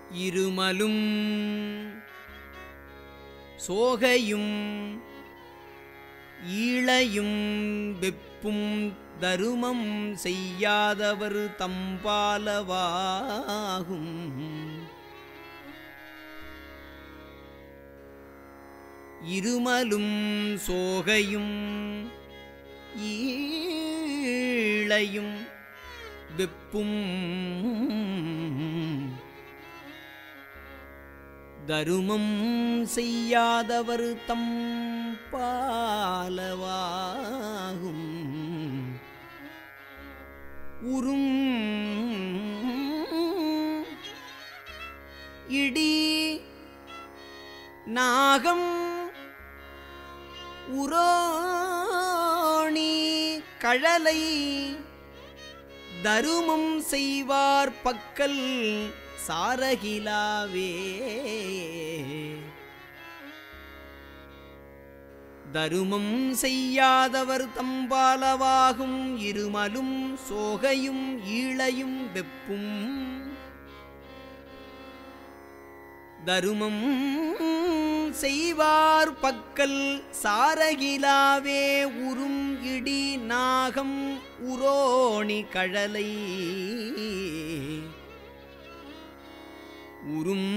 இருமலும் சோகையும் ஈழையும் வெப்பும் தருமம் செய்யாதவர் தம்பாலவாகும் இருமலும் சோகையும் ஈழையும் வெப்பும் தருமம் செய்யாதவர் தம் பாலவாகும் உறும் இடி நாகம் உரோணி கழலை தருமம் செய்வார் பக்கல் சாரகிலாவே தருமம் செய்யாதவர் தம்பாலவாகும் இருமலும் சோகையும் ஈழையும் வெப்பும் தருமம் செய்வார் பக்கல் சாரகிலாவே உறும் இடி நாகம் உரோணி கழலை உறும்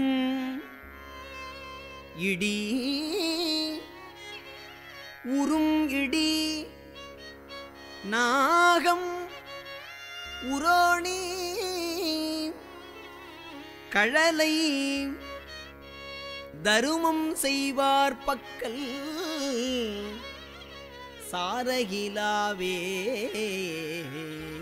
இடி உறும் இடி நாகம் உரோணி கழலை தருமம் செய்வார் பக்கல் சாரகிலாவே